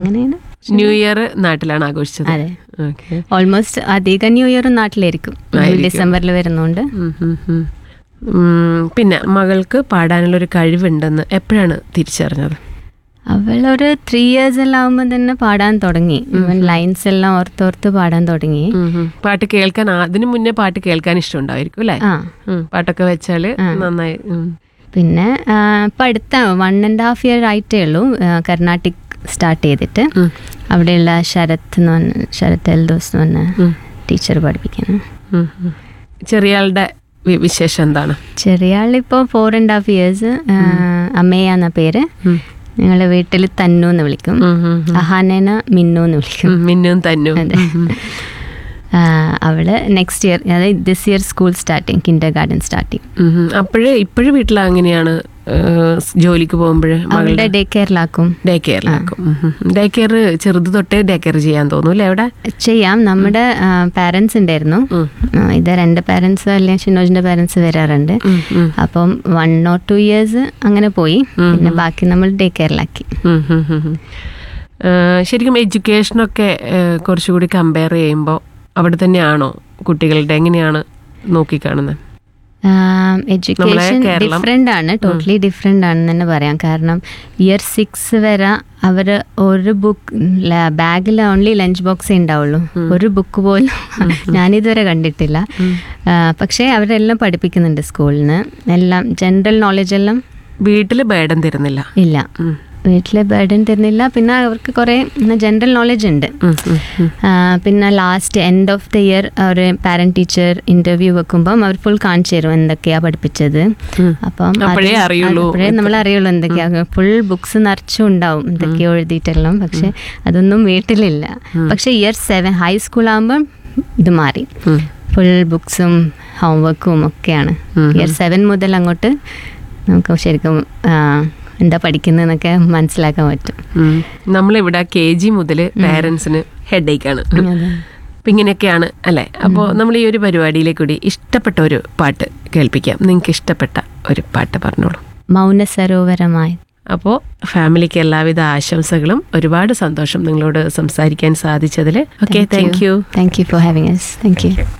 അങ്ങനെയാണ് new year നാട്ടിലാണ് ആഘോഷിച്ചത് അതെ ഓക്കെ ഓൾമോസ്റ്റ് അധികം ന്യൂ ഇയറും നാട്ടിലായിരിക്കും ഡിസംബറിൽ വരുന്നോണ്ട് പിന്നെ മകൾക്ക് പാടാനുള്ള ഒരു കഴിവുണ്ടെന്ന് എപ്പോഴാണ് തിരിച്ചറിഞ്ഞത് അവൾ ഒരു ത്രീ ഇയേഴ്സ് എല്ലാം ആകുമ്പോൾ തന്നെ പാടാൻ തുടങ്ങി ഇവൻ ലൈൻസ് എല്ലാം ഓർത്തോർത്ത് പാടാൻ തുടങ്ങി ഉം ഉം. പാട്ട് കേൾക്കാൻ അതിനു മുന്നേ പാട്ട് കേൾക്കാൻ ഇഷ്ടമുണ്ടായിരിക്കും അല്ലേ ആ ഉം, പാട്ടൊക്കെ വെച്ചാല് നന്നായി ഉം. പിന്നെ ആ, ഇപ്പം അടുത്ത വൺ ആൻഡ് ഹാഫ് ഇയർ ആയിട്ടേ ഉള്ളൂ ആ, കർണാട്ടിക് സ്റ്റാർട്ട് ചെയ്തിട്ട് ഉം. അവിടെയുള്ള ശരത് എന്ന് പറഞ്ഞ ശരത് എൽദോസ് എന്ന് പറഞ്ഞ ടീച്ചർ പഠിപ്പിക്കുന്നു ഉം, ഉം. ചെറിയ ആളുടെ വി- വിശേഷം എന്താണ് ചെറിയ ആളിപ്പോൾ ഫോർ ആൻഡ് ഹാഫ് ഇയേഴ്സ് അമ്മയ എന്ന പേര് ഞങ്ങളുടെ വീട്ടിൽ തന്നു എന്ന് വിളിക്കും ഉം, ഉം, ഉം. അഹാനേന മിന്നു എന്ന് വിളിക്കും ഉം, മിന്നും തന്നും അതെ ആ, അവള് നെക്സ്റ്റ് ഇയർ അതായത് this year school starting kindergarten starting അപ്പോഴേ ഇപ്പോഴും വീട്ടിൽ അങ്ങനെയാണ് ഏഹ്, ജോലിക്ക് പോകുമ്പോഴ് അവളുടെ ഡേ കെയറിലാക്കും ഡേ കെയറിലാക്കും ഡേ കെയർ ചെറുത് തൊട്ടേ ഡേ കെയർ ചെയ്യാൻ തോന്നും അല്ലേ അവിടെ ചെയ്യാം നമ്മുടെ പാരൻസ് ഉണ്ടായിരുന്നു ഉം. ആ, ഇത് രണ്ട് പാരൻസ് അല്ലെങ്കിൽ ഷിനോജിന്റെ പാരൻസ് വരാറുണ്ട് ഉം, ഉം. അപ്പം വൺ ഓർ ടു ഇയേഴ്സ് അങ്ങനെ പോയി പിന്നെ ബാക്കി നമ്മൾ ഡേ കെയറിലാക്കി ഉം, ഉം, ഉം, ഉം. ഏഹ്, ശരിക്കും എഡ്യൂക്കേഷനൊക്കെ ഏഹ്, കുറച്ചുകൂടി കമ്പയർ ചെയ്യുമ്പോൾ അവിടെ തന്നെയാണോ കുട്ടികളുടെ എങ്ങനെയാണ് നോക്കിക്കാണുന്നത് എഡ്യൂക്കേഷൻ കേരളം- ഡിഫറെൻ്റ് ആണ് ടോട്ടലി ഡിഫറെൻ്റ് ആണെന്ന് തന്നെ പറയാം കാരണം ഇയർ സിക്സ് വരെ അവർ ഒരു ബുക്ക് ബാഗിൽ ഓൺലി ലഞ്ച് ബോക്സേ ഉണ്ടാവുള്ളൂ ഒരു ബുക്ക് പോലും ഞാനിതുവരെ കണ്ടിട്ടില്ല ആ, പക്ഷേ അവരെല്ലാം പഠിപ്പിക്കുന്നുണ്ട് സ്കൂളിൽ നിന്ന് എല്ലാം ജനറൽ നോളജ് എല്ലാം വീട്ടിൽ ബേഡൻ തരുന്നില്ല ഇല്ല ഉം. വീട്ടിൽ ബേർഡൻ തരുന്നില്ല പിന്നെ അവർക്ക് കുറേ ജനറൽ നോളജ് ഉണ്ട് ഉം, ഉം, ഉം. ആ, പിന്നെ last end of the year അവർ പാരന്റ് ടീച്ചർ ഇന്റർവ്യൂ വെക്കുമ്പം അവർ ഫുൾ കാണിച്ചു തരും എന്തൊക്കെയാ പഠിപ്പിച്ചത് ഉം. അപ്പം അത് അപ്പോഴേ അറിയുള്ളൂ. അപ്പോഴേ നമ്മൾ അറിയുള്ളൂ എന്തൊക്കെയാ ഫുൾ ബുക്സ് നിറച്ചും ഉണ്ടാവും എന്തൊക്കെയോ എഴുതിയിട്ടെല്ലാം പക്ഷെ അതൊന്നും വീട്ടിലില്ല പക്ഷെ ഇയർ സെവൻ ഹൈസ്കൂൾ ആകുമ്പം ഇത് മാറി ഉം. ഫുൾ ബുക്സും ഹോംവർക്കും ഒക്കെയാണ് ഇയർ സെവൻ മുതൽ അങ്ങോട്ട് നമുക്ക് ശരിക്കും ആ, എന്താ പഠിക്കുന്നതെന്നൊക്കെ മനസ്സിലാക്കാൻ പറ്റും ഉം. നമ്മളിവിടെ കെ ജി മുതൽ പാരൻസിന് ഹെഡേക്കാണ് അപ്പം ഇങ്ങനെയൊക്കെയാണ് അല്ലേ അപ്പോൾ നമ്മൾ ഈ ഒരു പരിപാടിയിലേക്ക് കൂടി ഇഷ്ടപ്പെട്ട ഒരു പാട്ട് കേൾപ്പിക്കാം നിങ്ങൾക്ക് ഇഷ്ടപ്പെട്ട ഒരു പാട്ട് പറഞ്ഞോളൂ മൗന സരോവരമായി അപ്പോൾ ഫാമിലിക്ക് എല്ലാവിധ ആശംസകളും ഒരുപാട് സന്തോഷം നിങ്ങളോട് സംസാരിക്കാൻ സാധിച്ചതിൽ okay thank you thank you for having yes thank U